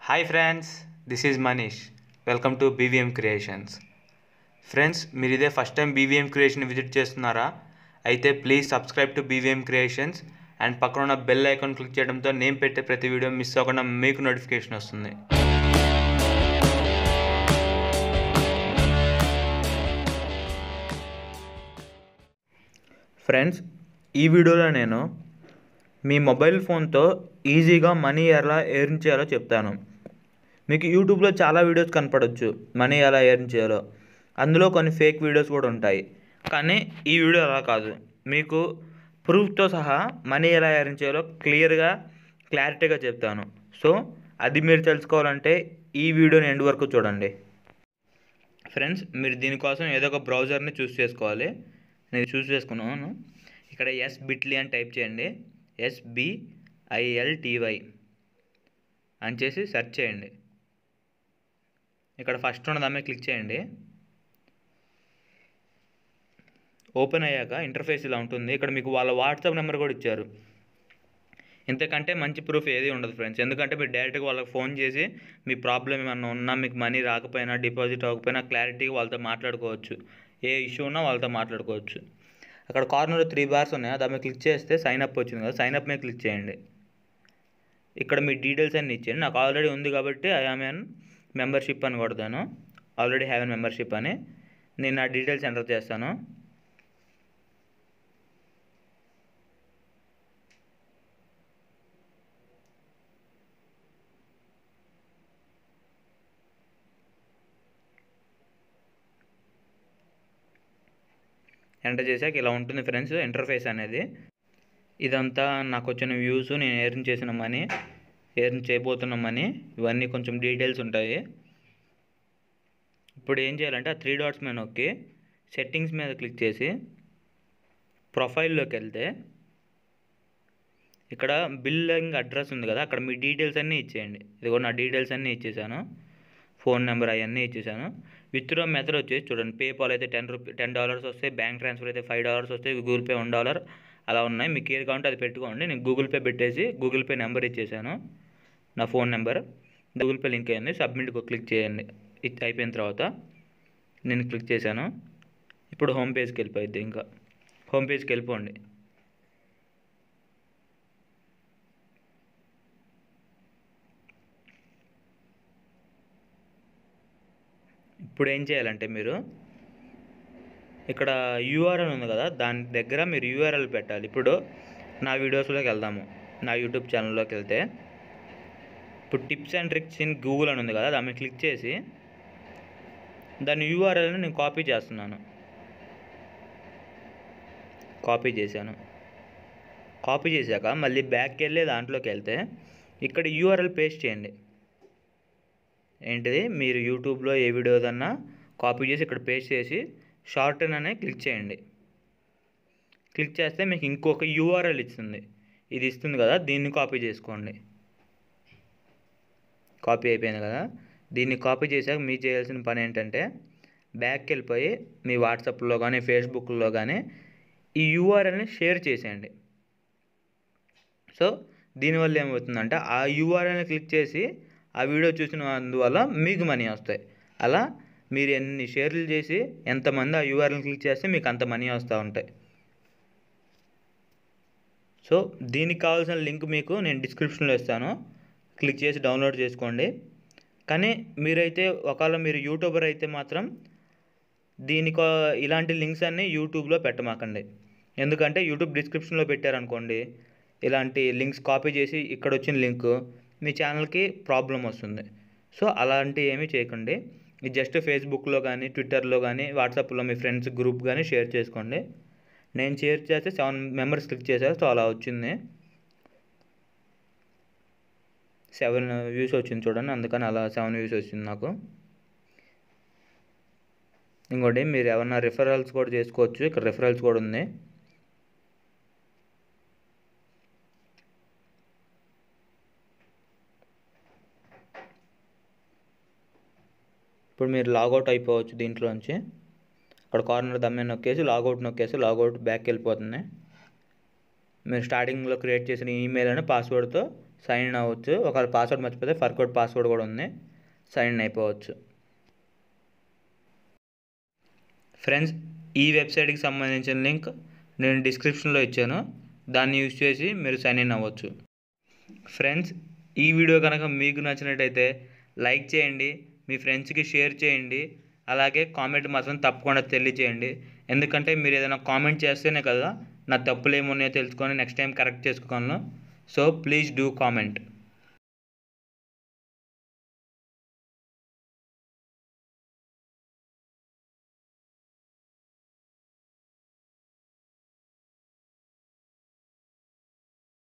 hi friends this is Manish welcome to BVM creations friends మీరు ఇదే first time BVM creation visit చేస్తున్నారా అయితే please subscribe to BVM creations and పక్కన ఉన్న bell icon click చేయడంతో నేను పెట్టే ప్రతి వీడియో మిస్ అవ్వకుండా మీకు నోటిఫికేషన్ వస్తుంది ఫ్రెండ్స్ ఈ వీడియోలో నేను మీ మొబైల్ ఫోన్తో ఈజీగా మనీ ఎలా ఎర్న్ చేయాలో చెప్తాను మీకు యూట్యూబ్లో చాలా వీడియోస్ కనపడవచ్చు మనీ ఎలా ఎర్న్ చేయాలో అందులో కొన్ని ఫేక్ వీడియోస్ కూడా ఉంటాయి కానీ ఈ వీడియో అలా కాదు మీకు ప్రూఫ్తో సహా మనీ ఎలా ఎర్న్ చేయాలో క్లియర్గా క్లారిటీగా చెప్తాను సో అది మీరు తెలుసుకోవాలంటే ఈ వీడియోని ఎండ్ వరకు చూడండి ఫ్రెండ్స్ మీరు దీనికోసం ఏదో ఒక బ్రౌజర్ని చూస్ చేసుకోవాలి నేను చూస్ చేసుకున్నాను ఇక్కడ ఎస్ బిట్లీ అని టైప్ చేయండి ఎస్బిఐఎల్టీవై అని చేసి సెర్చ్ చేయండి ఇక్కడ ఫస్ట్ ఉన్న దాని క్లిక్ చేయండి ఓపెన్ అయ్యాక ఇంటర్ఫేస్ ఇలా ఉంటుంది ఇక్కడ మీకు వాళ్ళ వాట్సాప్ నెంబర్ కూడా ఇచ్చారు ఇంతకంటే మంచి ప్రూఫ్ ఏది ఉండదు ఫ్రెండ్స్ ఎందుకంటే మీరు డైరెక్ట్గా వాళ్ళకి ఫోన్ చేసి మీ ప్రాబ్లం ఏమన్నా ఉన్నా మీకు మనీ రాకపోయినా డిపాజిట్ అవ్వకపోయినా క్లారిటీగా వాళ్ళతో మాట్లాడుకోవచ్చు ఏ ఇష్యూ ఉన్నా వాళ్ళతో మాట్లాడుకోవచ్చు అక్కడ కార్నర్ త్రీ బార్స్ ఉన్నాయి దాని మీద క్లిక్ చేస్తే సైన్ అప్ వచ్చింది కదా సైన్ అప్ మీద క్లిక్ చేయండి ఇక్కడ మీ డీటెయిల్స్ అన్ని ఇచ్చేయండి నాకు ఆల్రెడీ ఉంది కాబట్టి ఐ ఆమ్ ఎన్ మెంబర్షిప్ అని కొడతాను ఆల్రెడీ హ్యావ్ ఎన్ మెంబర్షిప్ అని నేను నా డీటెయిల్స్ ఎంటర్ చేస్తాను ఎంటర్ చేశాక ఇలా ఉంటుంది ఫ్రెండ్స్ ఇంటర్ఫేస్ అనేది ఇదంతా నాకు వచ్చిన వ్యూస్ నేను ఎర్న్ చేసిన మనీ ఎర్న్ చేయబోతున్న మనీ ఇవన్నీ కొంచెం డీటెయిల్స్ ఉంటాయి ఇప్పుడు ఏం చేయాలంటే ఆ త్రీ డాట్స్ మీద నొక్కి సెట్టింగ్స్ మీద క్లిక్ చేసి ప్రొఫైల్లోకి వెళ్తే ఇక్కడ బిల్లింగ్ అడ్రస్ ఉంది కదా అక్కడ మీ డీటెయిల్స్ అన్నీ ఇచ్చేయండి ఇది కూడా నా డీటెయిల్స్ అన్నీ ఇచ్చేసాను ఫోన్ నెంబర్ అవన్నీ ఇచ్చేసాను విత్డ్రా మెథడ్ వచ్చేసి చూడండి పేపాల్ అయితే టెన్ రూపీ టెన్ డాలర్స్ వస్తాయి బ్యాంక్ ట్రాన్స్ఫర్ అయితే ఫైవ్ డాలర్స్ వస్తాయి గూగుల్ పే వన్ డాలర్ అలా ఉన్నాయి మీకు ఏది కావాలంటే అది పెట్టుకోండి నేను గూగుల్ పే పెట్టేసి గూగుల్ పే నెంబర్ ఇచ్చేసాను నా phone number Google Pay link అయ్యింది సబ్మిట్ క్లిక్ చేయండి ఇది అయిపోయిన తర్వాత నేను క్లిక్ చేశాను ఇప్పుడు హోమ్ పేజ్కి వెళ్ళిపోయింది ఇంకా హోమ్ పేజ్కి వెళ్ళిపోండి ఇప్పుడు ఏం చేయాలంటే మీరు ఇక్కడ యూఆర్ఎల్ ఉంది కదా దాని దగ్గర మీరు యూఆర్ఎల్ పెట్టాలి ఇప్పుడు నా వీడియోస్లోకి వెళ్దాము నా యూట్యూబ్ ఛానల్లోకి వెళ్తే ఇప్పుడు tips and tricks in Google అని ఉంది కదా దాన్ని క్లిక్ చేసి దాని యూఆర్ఎల్ని నేను కాపీ చేస్తున్నాను కాపీ చేశాను కాపీ చేశాక మళ్ళీ బ్యాక్కి వెళ్ళి దాంట్లోకి వెళ్తే ఇక్కడ యూఆర్ఎల్ పేస్ట్ చేయండి ఏంటిది మీరు యూట్యూబ్లో ఏ వీడియోదన్నా కాపీ చేసి ఇక్కడ పేస్ట్ చేసి షార్ట్ అనే క్లిక్ చేయండి క్లిక్ చేస్తే మీకు ఇంకొక యూఆర్ఎల్ ఇస్తుంది ఇది ఇస్తుంది కదా దీన్ని కాపీ చేసుకోండి కాపీ అయిపోయింది కదా దీన్ని కాపీ చేశాక మీరు చేయాల్సిన పని ఏంటంటే బ్యాక్కి వెళ్ళిపోయి మీ వాట్సాప్లో కానీ ఫేస్బుక్లో కానీ ఈ యూఆర్ఎల్ని షేర్ చేసేయండి సో దీనివల్ల ఏమవుతుందంటే ఆ యూఆర్ఎల్ని క్లిక్ చేసి ఆ వీడియో చూసిన అందువల్ల మీకు మనీ వస్తాయి అలా మీరు ఎన్ని షేర్లు చేసి ఎంతమంది ఆ యూఆర్ఎల్ క్లిక్ చేస్తే మీకు అంత మనీ వస్తూ ఉంటాయి సో దీనికి కావాల్సిన లింక్ మీకు నేను డిస్క్రిప్షన్లో ఇస్తాను క్లిక్ చేసి డౌన్లోడ్ చేసుకోండి కానీ మీరైతే ఒకవేళ మీరు యూట్యూబర్ అయితే మాత్రం దీనికో ఇలాంటి లింక్స్ అన్నీ యూట్యూబ్లో పెట్టమాకండి ఎందుకంటే యూట్యూబ్ డిస్క్రిప్షన్లో పెట్టారనుకోండి ఇలాంటి లింక్స్ కాపీ చేసి ఇక్కడ వచ్చిన లింక్ మీ ఛానల్కి ప్రాబ్లం వస్తుంది సో అలాంటివి ఏమీ చేయకండి ఇది జస్ట్ ఫేస్బుక్లో కానీ ట్విట్టర్లో కానీ వాట్సాప్లో మీ ఫ్రెండ్స్ గ్రూప్ కానీ షేర్ చేసుకోండి నేను షేర్ చేస్తే సెవెన్ మెంబర్స్ క్లిక్ చేశారు సో అలా వచ్చింది సెవెన్ వ్యూస్ వచ్చింది చూడండి అందుకని అలా సెవెన్ వ్యూస్ వచ్చింది నాకు ఇంకోటి మీరు ఏమన్నా రిఫరల్స్ కూడా చేసుకోవచ్చు ఇక్కడ రిఫరల్స్ కూడా ఉంది ఇప్పుడు మీరు లాగౌట్ అయిపోవచ్చు దీంట్లోంచి అక్కడ కార్నర్ దమ్మే నొక్కేసి లాగౌట్ నొక్కేసి లాగౌట్ బ్యాక్ వెళ్ళిపోతుంది మీరు స్టార్టింగ్లో క్రియేట్ చేసిన ఈమెయిల్ అని పాస్వర్డ్తో సైన్ ఇన్ అవ్వచ్చు ఒకవేళ పాస్వర్డ్ మర్చిపోతే ఫర్కోడ్ పాస్వర్డ్ కూడా ఉంది సైన్ ఇన్ అయిపోవచ్చు ఫ్రెండ్స్ ఈ వెబ్సైట్కి సంబంధించిన లింక్ నేను డిస్క్రిప్షన్లో ఇచ్చాను దాన్ని యూజ్ చేసి మీరు సైన్ ఇన్ అవ్వచ్చు ఫ్రెండ్స్ ఈ వీడియో కనుక మీకు నచ్చినట్టయితే లైక్ చేయండి మీ ఫ్రెండ్స్కి షేర్ చేయండి అలాగే కామెంట్ మాత్రం తప్పకుండా తెలియచేయండి ఎందుకంటే మీరు ఏదైనా కామెంట్ చేస్తేనే కదా నా తప్పులు ఏమున్నాయో తెలుసుకొని నెక్స్ట్ టైం కరెక్ట్ చేసుకోగలను సో ప్లీజ్ డూ కామెంట్